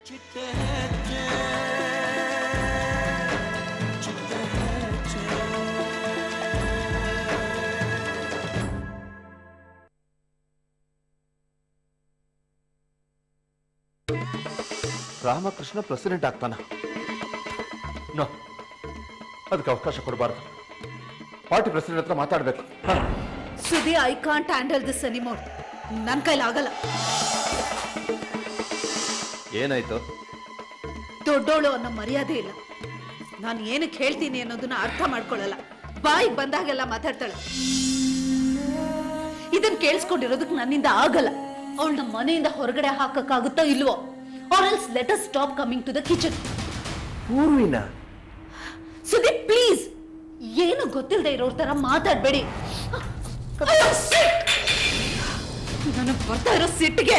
Ramakrishna president ಆಗ್ತಾನ no ಅದಕ್ಕೆ ಅವಕಾಶ ಕೊಡಬಾರ್ದು ಪಾರ್ಟಿ ಪ್ರೆಸಿಡೆಂಟ್ ಹತ್ರ ಮಾತಾಡಬೇಕು Sudi I can't handle this anymore ನನ್ನ ಕೈಲಾಗಲ್ಲ ಏನಾಯ್ತು ದೊಡ್ಡೋಳು ಅನ್ನೋ ಮರ್ಯಾದೆ ಇಲ್ಲ ನಾನು ಏನಕ್ಕೆ ಹೇಳ್ತೀನಿ ಅನ್ನೋದನ್ನ ಅರ್ಥ ಮಾಡ್ಕೊಳ್ಳಲ್ಲ ಬಾಯಿಗೆ ಬಂದಾಗೆಲ್ಲ ಮಾತಾಡ್ತಾಳೆ ಇದನ್ನ ಕೇಳಿಸ್ಕೊಂಡಿರೋದಕ್ಕೆ ನನ್ನಿಂದ ಆಗಲ್ಲ ಅವಳನ್ನ ಮನೆಯಿಂದ ಹೊರಗಡೆ ಹಾಕಕ್ಕಾಗುತ್ತೋ ಇಲ್ವೋ or else let us stop coming to the kitchen ಪೂರ್ವಿನ ಸುದೀಪ್ ಪ್ಲೀಸ್ ಏನು ಗೊತ್ತಿಲ್ಲದೆ ಇರೋರ್ ತರ ಮಾತಾಡ್ಬೇಡಿ ನನಗೆ ಬರ್ತಾ ಇರೋ ಸಿಟ್ಟಿಗೆ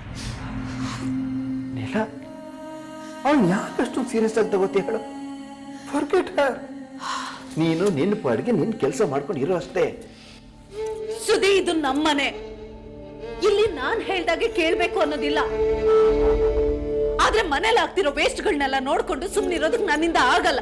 ನೆಲ ಅವಳು ಯಾಕಷ್ಟು ಸೀರಿಯಸ್ ಆಗಿ ತಗೋತಿ ಹೇಳು ಫರ್ಗೆಟ್ ಹರ್ ನೀನು ನಿನ್ನ ಪಾಡಿಗೆ ನಿನ್ನ ಕೆಲಸ ಮಾಡ್ಕೊಂಡು ಇರೋ ಅಷ್ಟೇ ಸುದಿ ಇದು ನಮ್ಮನೆ ಇಲ್ಲಿ ನಾನ್ ಹೇಳ್ದಾಗೆ ಕೇಳ್ಬೇಕು ಅನ್ನೋದಿಲ್ಲ ಆದ್ರೆ ಮನೇಲಿ ಆಗ್ತಿರೋ ವೇಸ್ಟ್ಗಳನ್ನೆಲ್ಲ ನೋಡ್ಕೊಂಡು ಸುಮ್ನಿರೋದಕ್ಕೆ ನನ್ನಿಂದ ಆಗಲ್ಲ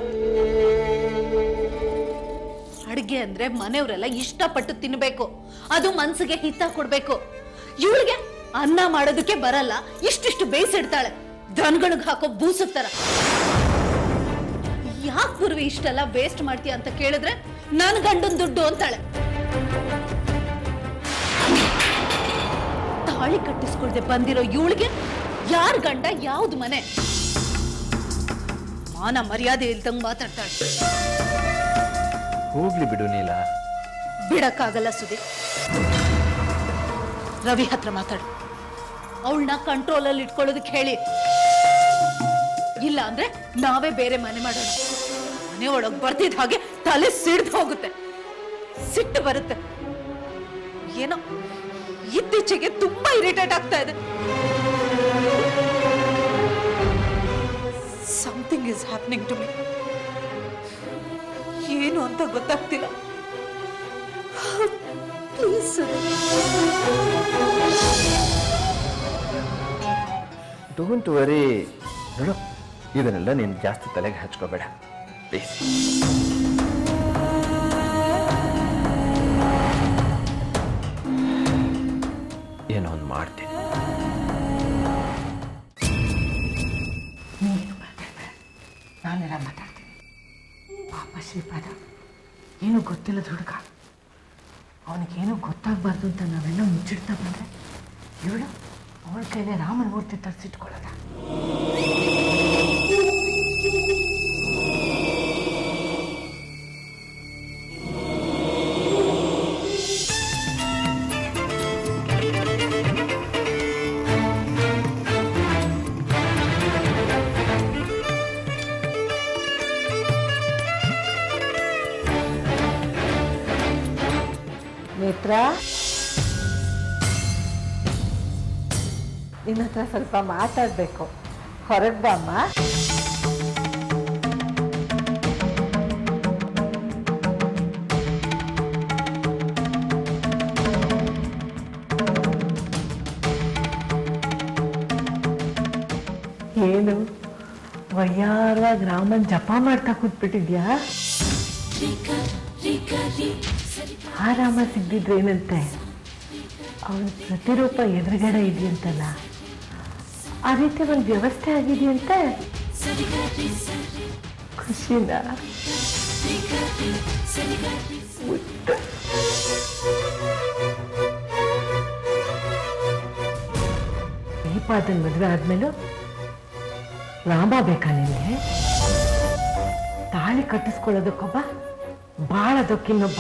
ಅಡ್ಗೆ ಅಂದ್ರೆ ಮನೆಯವರೆಲ್ಲ ಇಷ್ಟಪಟ್ಟು ತಿನ್ಬೇಕು ಅದು ಮನ್ಸಿಗೆ ಹಿತ ಕೊಡ್ಬೇಕು ಇವಳಿಗೆ ಅನ್ನ ಮಾಡೋದಕ್ಕೆ ಬರಲ್ಲ ಇಷ್ಟಿಷ್ಟು ಬೇಯಿಸಿಡ್ತಾಳೆ ದನಗಳಿಗೆ ಹಾಕೋ ಬೂಸದ ತರ ಯಾಕೆ ಪೂರ್ವಿ ಇಷ್ಟೆಲ್ಲ ವೇಸ್ಟ್ ಮಾಡ್ತೀಯ ಅಂತ ಕೇಳಿದ್ರೆ ನನ್ ಗಂಡನ್ ದುಡ್ಡು ಅಂತಾಳೆ ತಾಳಿ ಕಟ್ಟಿಸ್ಕೊಳ್ದೆ ಬಂದಿರೋ ಇವಳಿಗೆ ಯಾರ್ ಗಂಡ ಯಾವ್ದು ಮನೆ ಮಾನ ಮರ್ಯಾದೆ ಇಲ್ದಂಗ್ ಮಾತಾಡ್ತಾಳೆ ಹೋಗ್ಲಿ ಬಿಡು ನೀಲ ಬಿಡಕ್ಕಾಗಲ್ಲ ಸುದಿ ರವಿ ಹತ್ರ ಮಾತಾಡು ಅವಳನ್ನ ಕಂಟ್ರೋಲ್ ಅಲ್ಲಿ ಇಟ್ಕೊಳ್ಳೋದಕ್ಕೆ ಹೇಳಿ ಇಲ್ಲ ಅಂದ್ರೆ ನಾವೇ ಬೇರೆ ಮನೆ ಮಾಡೋಣ ಮನೆ ಒಳಗ್ ಬರ್ತಿದ್ ಹಾಗೆ ತಲೆ ಸಿಡ್ದು ಹೋಗುತ್ತೆ ಸಿಟ್ಟು ಬರುತ್ತೆ ಏನೋ ಇತ್ತೀಚೆಗೆ ತುಂಬಾ ಇರಿಟೇಟ್ ಆಗ್ತಾ ಇದೆ something is happening to me ಏನು ಅಂತ ಗೊತ್ತಾಗ್ತಿಲ್ಲ ಪ್ಲೀಸ್ ಡೋಂಟ್ ವರಿ ನೋಡು ಇದನ್ನೆಲ್ಲ ನೀನು ಜಾಸ್ತಿ ತಲೆಗೆ ಹಚ್ಕೋಬೇಡ ಪ್ಲೀಸ್ ಏನೋ ಒಂದು ಮಾಡ್ತೀನಿ ನಾನೆಲ್ಲ ಮಾತಾಡ್ತೀನಿ ಪಾಪ ಶ್ರೀಪಾದ ಏನು ಗೊತ್ತಿಲ್ಲದ ಹುಡುಗ ಅವನಿಗೇನು ಗೊತ್ತಾಗಬಾರ್ದು ಅಂತ ನಾವೆಲ್ಲ ಮುಚ್ಚಿಡ್ತಾ ಬಂದರೆ ಇವಳು ಅವಳ ಕೈಲೇ ರಾಮನ ಮೂರ್ತಿ ತರಿಸಿಟ್ಕೊಳ್ಳೋದ ನೇತ್ರ ನಿನ್ನ ಹತ್ರ ಸ್ವಲ್ಪ ಮಾತಾಡಬೇಕು ಹೊರಗೆ ಬಾಮ್ಮ ಏನು ವಯ್ಯಾರವಾಗಿ ರಾಮನ್ ಜಪ ಮಾಡ್ತಾ ಕೂತ್ಬಿಟ್ಟಿದ್ಯಾ ಆ ರಾಮ ಸಿಗ್ದಿದ್ರೇನಂತೆ ಅವನ ಪ್ರತಿರೂಪ ಎದುರುಗಡೆ ಇದೆಯಂತಲ್ಲ ಆ ರೀತಿ ಒಂದು ವ್ಯವಸ್ಥೆ ಆಗಿದೆಯಂತೆ ಖುಷಿನ ದೀಪಾದನ್ ಮದುವೆ ಆದ್ಮೇಲೂ ರಾಮ ಬೇಕಾ ನಿನಗೆ ತಾಳಿ ಕಟ್ಟಿಸ್ಕೊಳ್ಳೋದಕ್ಕೊಬ್ಬ ಬಾಳದಕ್ಕಿನ್ನೊಬ್ಬ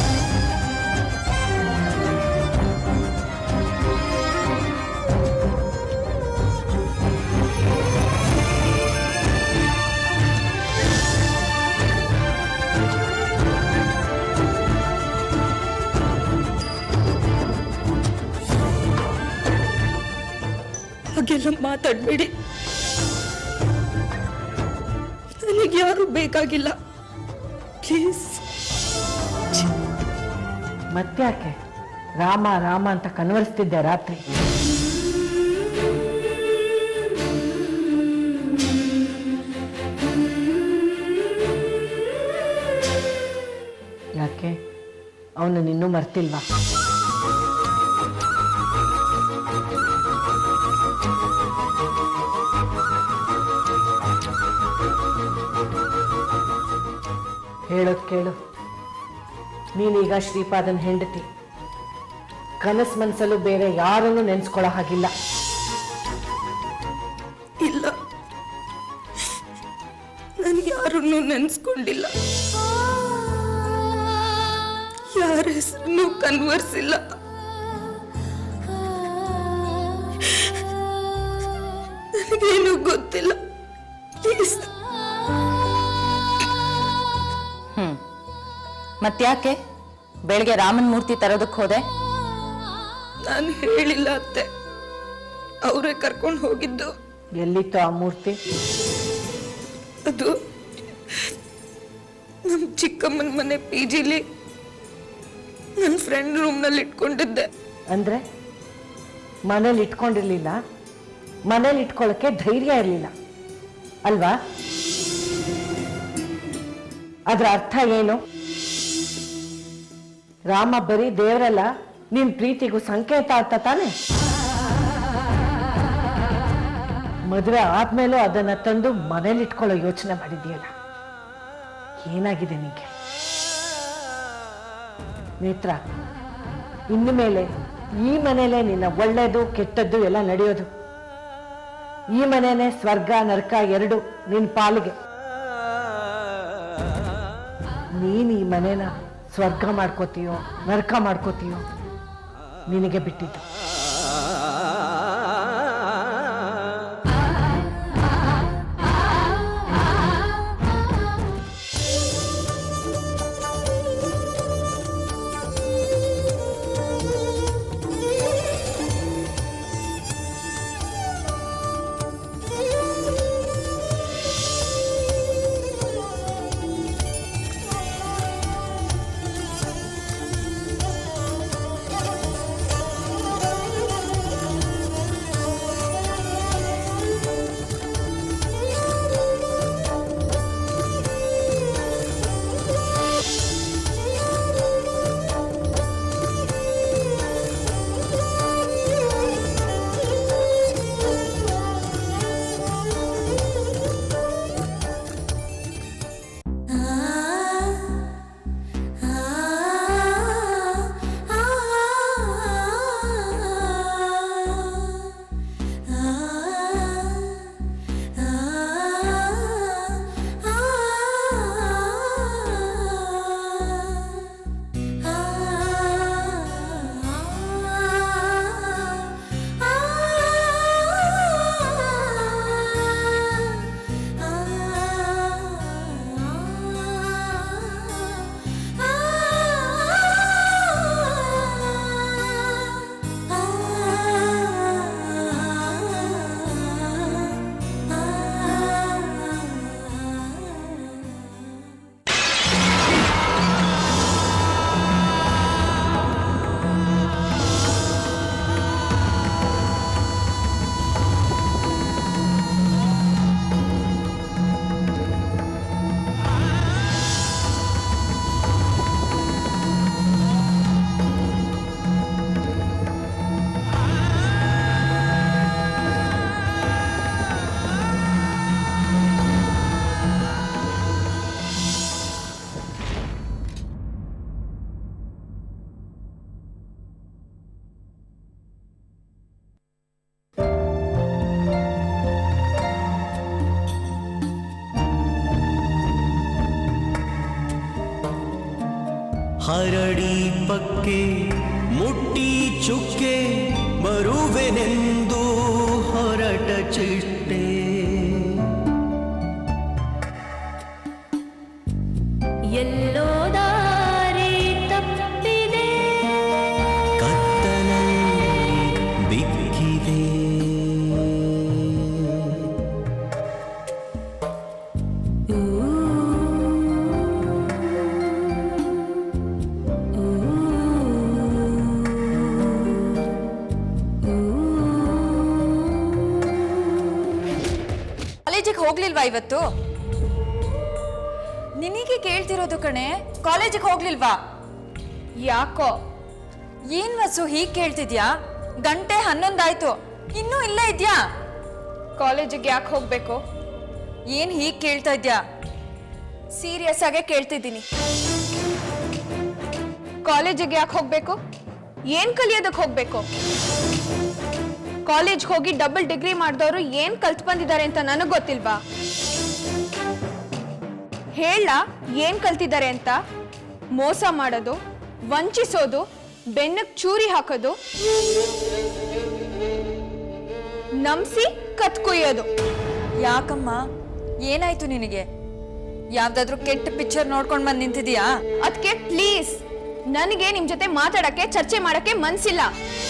ಹಾಗೆಲ್ಲ ಮಾತಾಡ್ಬೇಡಿ ನನಗೆ ಯಾರು ಬೇಕಾಗಿಲ್ಲ ಪ್ಲೀಸ್ ಮತ್ತ್ಯಾಕೆ ರಾಮ ರಾಮ ಅಂತ ಕನ್ವರ್ಸ್ತಿದ್ದೆ ರಾತ್ರಿ ಅವನು ಇನ್ನೂ ಮರ್ತಿಲ್ವಾ ಹೇಳೋದ್ ಕೇಳು ನೀನೀಗ ಶ್ರೀಪಾದನ್ ಹೆಂಡತಿ ಕನಸು ಮನಸ್ಸಲ್ಲೂ ಬೇರೆ ಯಾರನ್ನು ನೆನೆಸ್ಕೊಳ್ಳೋ ಹಾಗಿಲ್ಲ ಇಲ್ಲ ನಾನು ಯಾರನ್ನೂ ನೆನೆಸ್ಕೊಂಡಿಲ್ಲ ಯಾರ ಹೆಸರನ್ನು ಕನ್ವರ್ಸಿಲ್ಲ ನನಗೇನು ಗೊತ್ತಿಲ್ಲ ಪ್ಲೀಸ್ ಹ್ಮ್ ಮತ್ಯಾಕೆ ಬೆಳಗ್ಗೆ ರಾಮನ್ ಮೂರ್ತಿ ತರೋದಕ್ಕೆ ಹೋದೆ ನಾನು ಹೇಳಿಲ್ಲ ಅತ್ತೆ ಅವರೇ ಕರ್ಕೊಂಡು ಹೋಗಿದ್ದು ಎಲ್ಲಿತ್ತು ಆ ಮೂರ್ತಿ ಅದು ನಮ್ಮ ಚಿಕ್ಕಮ್ಮನ ಮನೆ ಪಿ ಜಿಲಿ ನನ್ನ ಫ್ರೆಂಡ್ ರೂಮ್ನಲ್ಲಿ ಇಟ್ಕೊಂಡಿದ್ದೆ ಅಂದ್ರೆ ಮನೇಲಿ ಇಟ್ಕೊಂಡಿರ್ಲಿಲ್ಲ ಮನೇಲಿ ಇಟ್ಕೊಳ್ಳೋಕೆ ಧೈರ್ಯ ಇರಲಿಲ್ಲ ಅಲ್ವಾ ಅದ್ರ ಅರ್ಥ ಏನು ರಾಮ ಬರೀ ದೇವರಲ್ಲ ನಿನ್ ಪ್ರೀತಿಗೂ ಸಂಕೇತ ಅಂತ ತಾನೆ ಮದುವೆ ಆದ್ಮೇಲೂ ಅದನ್ನ ತಂದು ಮನೇಲಿ ಇಟ್ಕೊಳ್ಳೋ ಯೋಚನೆ ಮಾಡಿದ್ಯಲ್ಲ ಏನಾಗಿದೆ ನಿಂಗೆ ನೇತ್ರ ಇನ್ನು ಮೇಲೆ ಈ ಮನೇಲೆ ನಿನ್ನ ಒಳ್ಳೇದು ಕೆಟ್ಟದ್ದು ಎಲ್ಲ ನಡೆಯೋದು ಈ ಮನೆನೇ ಸ್ವರ್ಗ ನರಕ ಎರಡು ನಿನ್ನ ಪಾಲಿಗೆ ನೀನು ಈ ಮನೇನ ಸ್ವರ್ಗ ಮಾಡ್ಕೋತೀಯೋ ನರಕ ಮಾಡ್ಕೋತೀಯೋ ನಿನಗೆ ಬಿಟ್ಟಿದ್ದು ಹರಡಿ ಪಕ್ಕೆ ಮುಟ್ಟಿ ಚುಕ್ಕೆ ಬರುವೆನೆಂದು ಹೊರಟ ಚಿಟ್ಟೆ ಎಲ್ಲೋ ದಾರಿ ತಪ್ಪಿದೆ ಕತ್ತಲಲ್ಲಿ ಬಿಕ್ಕಿದೆ ಕಾಲೇಜಿಗೆ ಹೋಗ್ಲಿಲ್ವಾ ಇವತ್ತು ನಿನಗೆ ಕೇಳ್ತಿರೋದು ಕಣೆ ಕಾಲೇಜಿಗೆ ಹೋಗ್ಲಿಲ್ವಾ ಯಾಕೋ ಏನ್ ವಸು ಹೀಗ್ ಕೇಳ್ತಿದ್ಯಾ ಗಂಟೆ ಹನ್ನೊಂದಾಯ್ತು ಇನ್ನೂ ಇಲ್ಲೇ ಇದ್ಯಾ ಕಾಲೇಜಿಗೆ ಯಾಕೆ ಹೋಗ್ಬೇಕು ಏನ್ ಹೀಗ್ ಕೇಳ್ತಾ ಇದ್ಯಾ ಸೀರಿಯಸ್ ಆಗೇ ಕೇಳ್ತಿದ್ದೀನಿ ಕಾಲೇಜಿಗೆ ಯಾಕೆ ಹೋಗ್ಬೇಕು ಏನ್ ಕಲಿಯೋದಕ್ಕೆ ಹೋಗ್ಬೇಕು ಕಾಲೇಜ್ ಹೋಗಿ ಡಬಲ್ ಡಿಗ್ರಿ ಮಾಡಿದವರು ಏನ್ ಕಲ್ತ್ ಬಂದಿದ್ದಾರೆ ಅಂತ ನನಗ್ ಗೊತ್ತಿಲ್ವಾ ಹೇಳ ಏನ್ ಕಲ್ತಿದ್ದಾರೆ ಅಂತ ಮೋಸ ಮಾಡೋದು ವಂಚಿಸೋದು ಬೆನ್ನಕ್ ಚೂರಿ ಹಾಕೋದು ನಂಬಿಸಿ ಕತ್ ಕುಯ್ಯೋದು ಯಾಕಮ್ಮ ಏನಾಯ್ತು ನಿನಗೆ ಯಾವ್ದಾದ್ರು ಕೆಟ್ಟ ಪಿಕ್ಚರ್ ನೋಡ್ಕೊಂಡ್ ಬಂದ್ ನಿಂತಿದ್ಯಾ ಅದಕ್ಕೆ ಪ್ಲೀಸ್ ನನಗೆ ನಿಮ್ ಜೊತೆ ಮಾತಾಡಕ್ಕೆ ಚರ್ಚೆ ಮಾಡಕ್ಕೆ ಮನ್ಸಿಲ್ಲ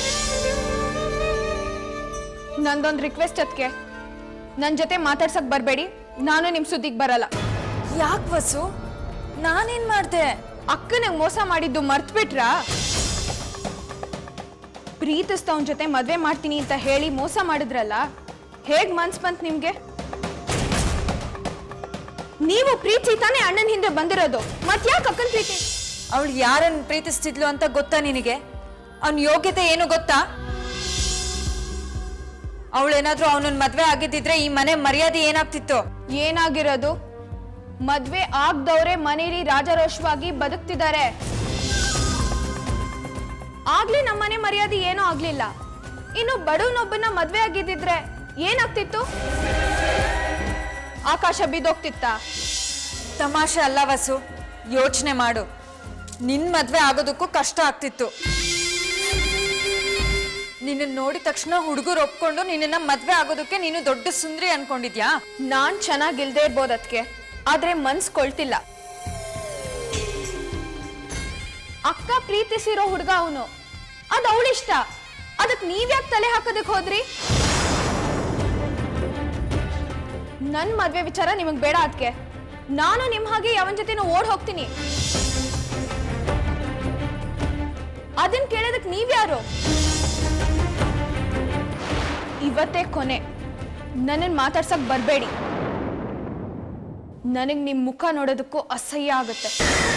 ನಂದೊಂದು ರಿಕ್ವೆಸ್ಟ್ ಅದಕ್ಕೆ ನನ್ ಜೊತೆ ಮಾತಾಡ್ಸಕ್ ಬರ್ಬೇಡಿ ನಾನು ನಿಮ್ ಸುದ್ದಿಗ್ ಬರಲ್ಲ ಯಾಕ್ ವಸು ನಾನೇನ್ ಮಾಡ್ದೆ ಅಕ್ಕನಿಗೆ ಮೋಸ ಮಾಡಿದ್ದು ಮರ್ತ್ಬಿಟ್ರಾ ಪ್ರೀತಿಸ್ತವನ್ ಜೊತೆ ಮದ್ವೆ ಮಾಡ್ತೀನಿ ಅಂತ ಹೇಳಿ ಮೋಸ ಮಾಡಿದ್ರಲ್ಲ ಹೇಗ್ ಮನ್ಸ್ ಬಂತ್ ನಿಮ್ಗೆ ನೀವು ಪ್ರೀತಿ ತಾನೇ ಅಣ್ಣನ ಹಿಂದೆ ಬಂದಿರೋದು ಮತ್ಯಾಕ್ ಅಕ್ಕನ್ ಪ್ರೀತಿ ಅವಳು ಯಾರನ್ನ ಪ್ರೀತಿಸ್ತಿದ್ಲು ಅಂತ ಗೊತ್ತಾ ನಿನಗೆ ಅವನ ಯೋಗ್ಯತೆ ಏನು ಗೊತ್ತಾ ಅವಳೇನಾದ್ರೂ ಅವನನ್ನ ಮದ್ವೆ ಆಗಿದ್ದಿದ್ರೆ ಈ ಮನೆ ಮರ್ಯಾದೆ ಏನಾಗ್ತಿತ್ತು ಏನಾಗಿರೋದು ಮದ್ವೆ ಆಗ್ದವ್ರೆ ಮನೇಲಿ ರಾಜರೋಷವಾಗಿ ಬದುಕ್ತಿದ್ದಾರೆ ಆಗ್ಲೇ ನಮ್ಮನೆ ಮರ್ಯಾದೆ ಏನೂ ಆಗ್ಲಿಲ್ಲ ಇನ್ನು ಬಡವನೊಬ್ಬನ ಮದ್ವೆ ಆಗಿದ್ದಿದ್ರೆ ಏನಾಗ್ತಿತ್ತು ಆಕಾಶ ಬಿದ್ದೋಗ್ತಿತ್ತ ತಮಾಷೆ ಅಲ್ಲ ವಸು ಯೋಚನೆ ಮಾಡು ನಿನ್ ಮದ್ವೆ ಆಗೋದಕ್ಕೂ ಕಷ್ಟ ಆಗ್ತಿತ್ತು ನಿನ್ನ ನೋಡಿದ ತಕ್ಷಣ ಹುಡುಗರು ಒಪ್ಕೊಂಡು ನಿನ್ನ ಮದ್ವೆ ಆಗೋದಕ್ಕೆ ನೀನು ದೊಡ್ಡ ಸುಂದ್ರಿ ಅನ್ಕೊಂಡಿದ್ಯಾ ನಾನ್ ಚೆನ್ನಾಗಿಲ್ದೇ ಇರ್ಬೋದು ಅದಕ್ಕೆ ಆದ್ರೆ ಮನ್ಸ್ ಕೊಳ್ತಿಲ್ಲ ಅಕ್ಕ ಪ್ರೀತಿಸಿರೋ ಹುಡುಗ ಅವನು ಅದ್ ಅವಳಿಷ್ಟ ಅದಕ್ ನೀವ್ಯಾಕ್ ತಲೆ ಹಾಕೋದಕ್ ಹೋದ್ರಿ ನನ್ ಮದ್ವೆ ವಿಚಾರ ನಿಮಗ್ ಬೇಡ ಅದಕ್ಕೆ ನಾನು ನಿಮ್ ಹಾಗೆ ಯಾವನ್ ಜೊತೆನೂ ಓಡ್ ಹೋಗ್ತೀನಿ ಅದನ್ ಕೇಳೋದಕ್ ನೀವ್ಯಾರು ಇವತ್ತೇ ಕೊನೆ ನನ್ನನ್ ಮಾತಾಡ್ಸಕ್ ಬರ್ಬೇಡಿ ನನಗ್ ನಿಮ್ ಮುಖ ನೋಡೋದಕ್ಕೂ ಅಸಹ್ಯ ಆಗುತ್ತೆ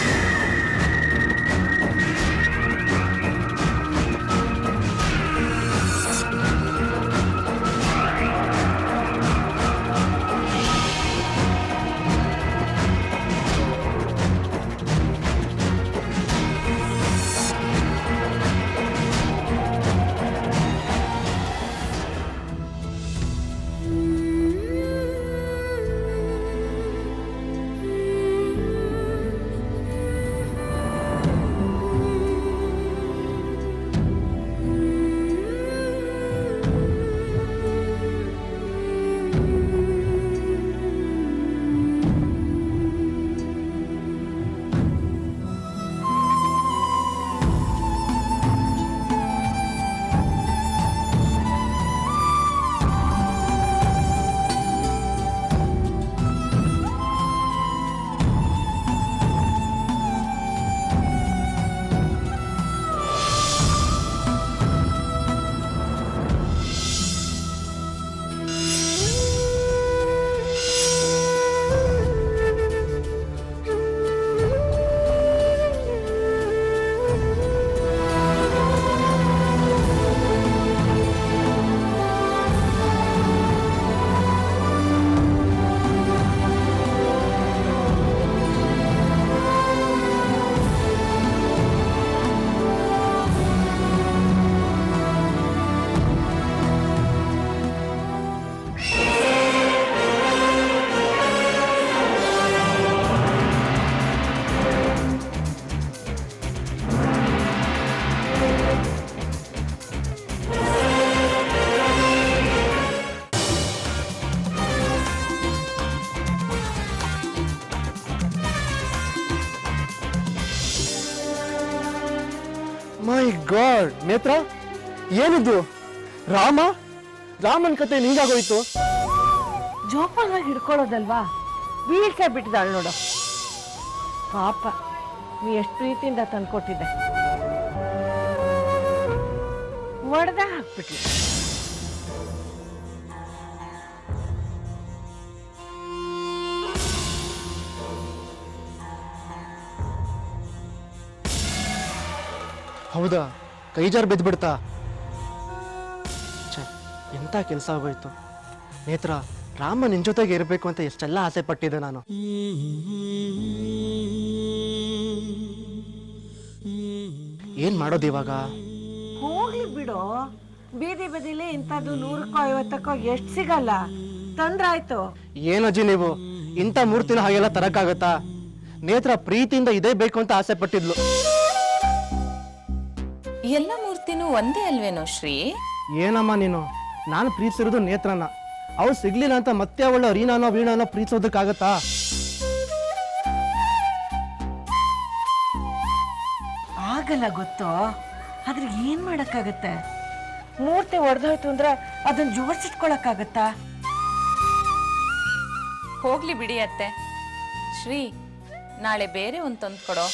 ಮೈ ಗಾಡ್ ನೇತ್ರ ಏನಿದು ರಾಮ ರಾಮನ್ ಕತೆ ನಿಂಗಾಗೋಯ್ತು ಜೋಪಾನವಾಗಿ ಹಿಡ್ಕೊಳ್ಳೋದಲ್ವಾ ಬೀಳ್ಸೇ ಬಿಟ್ಟಿದ್ದಾಳೆ ನೋಡು ಪಾಪ ನೀ ಎಷ್ಟು ಪ್ರೀತಿಯಿಂದ ತಂದ್ಕೊಟ್ಟಿದ್ದೆ ಒಡೆದ ಹಾಕ್ಬಿಟ್ಲಿ ಹೌದಾ ಕೈ ಜಾರ್ ಬಿದ್ದುಬಿಡ್ತಾ ಛೆ ಎಂಥ ಕೆಲಸ ಆಗೋಯ್ತು ನೇತ್ರ ರಾಮ ನಿನ್ ಜೊತೆಗೆ ಇರಬೇಕು ಅಂತ ಎಷ್ಟೆಲ್ಲ ಆಸೆ ಪಟ್ಟಿದ್ದೆ ನಾನು ಏನ್ ಮಾಡೋದು ಇವಾಗ ಹೋಗ್ಲಿ ಬಿಡು ಬೀದಿ ಬದಿಲಿ ಇಂಥದ್ದು ನೂರಕ್ಕೋ ಐವತ್ತಕ್ಕೋ ಎಷ್ಟು ಸಿಗಲ್ಲ ತಂದ್ರಾಯ್ತು ಏನಜ್ಜಿ ನೀವು ಇಂಥ ಮೂರ್ತಿನ ಹಾಗೆಲ್ಲ ತರಕ್ಕಾಗತ್ತಾ ನೇತ್ರ ಪ್ರೀತಿಯಿಂದ ಇದೇ ಬೇಕು ಅಂತ ಆಸೆ ಪಟ್ಟಿದ್ಲು ಎಲ್ಲ ಮೂರ್ತಿನೂ ಒಂದೇ ಅಲ್ವೇನೋ ಶ್ರೀ ಏನಮ್ಮ ನೀನು ನಾನು ಪ್ರೀತಿಸಿರೋದು ನೇತ್ರನ ಅವ್ರು ಸಿಗ್ಲಿಲ್ಲ ಅಂತ ಮತ್ತೆ ಅವಳ ರೀನಾನೋ ವೀಣಾನೋ ಪ್ರೀತಿಸೋದಕ್ಕಾಗತ್ತಾ ಆಗಲ್ಲ ಗೊತ್ತೋ ಆದ್ರೆ ಏನ್ ಮಾಡಕ್ಕಾಗತ್ತೆ ಮೂರ್ತಿ ಒಡೆದೋಯ್ತು ಅಂದ್ರೆ ಅದನ್ನ ಜೋಡಿಸಿಟ್ಕೊಳಕ್ಕಾಗತ್ತಾ ಹೋಗ್ಲಿ ಬಿಡಿ ಅತ್ತೆ ಶ್ರೀ ನಾಳೆ ಬೇರೆ ಒಂದು ತಂದು ಕೊಡೋ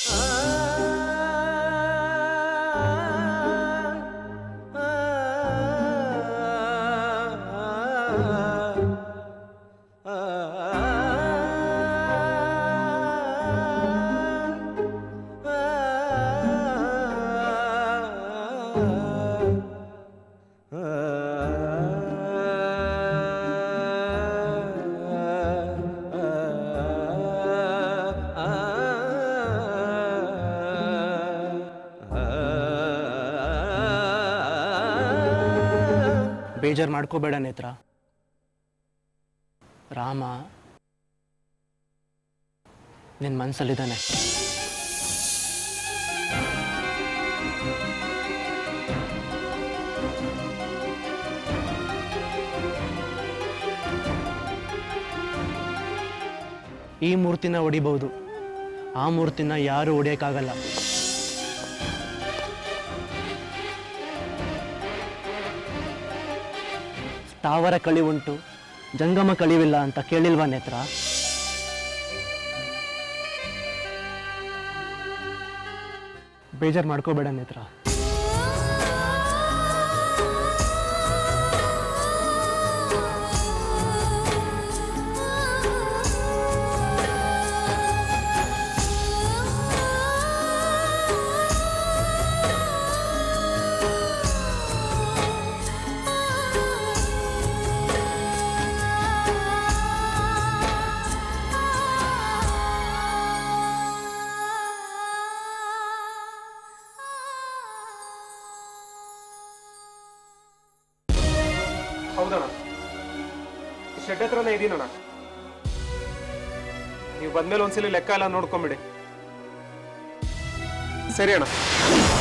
ಬೇಜಾರು ಮಾಡ್ಕೋಬೇಡ ನೇತ್ರ ರಾಮ ನಿನ್ನ ಮನಸ್ಸಲ್ಲಿದ್ದಾನೆ ಈ ಮೂರ್ತಿನ ಹೊಡಿಬಹುದು ಆ ಮೂರ್ತಿನ ಯಾರು ಹೊಡಿಯೋಕ್ಕಾಗಲ್ಲ ಸ್ಥಾವರ ಕಳಿವುಂಟು ಜಂಗಮ ಕಳಿವಿಲ್ಲ ಅಂತ ಕೇಳಿಲ್ವಾ ನೇತ್ರ ಬೇಜಾರು ಮಾಡ್ಕೋಬೇಡ ನೇತ್ರ ಹೌದಣ್ಣ ಶೆಡ್ ಹತ್ರನೇ ಇದೀನಣ್ಣ ನೀವು ಬಂದ್ಮೇಲೆ ಒಂದ್ಸಲಿ ಲೆಕ್ಕ ಎಲ್ಲ ನೋಡ್ಕೊಂಬಿಡಿ ಸರಿ ಅಣ್ಣ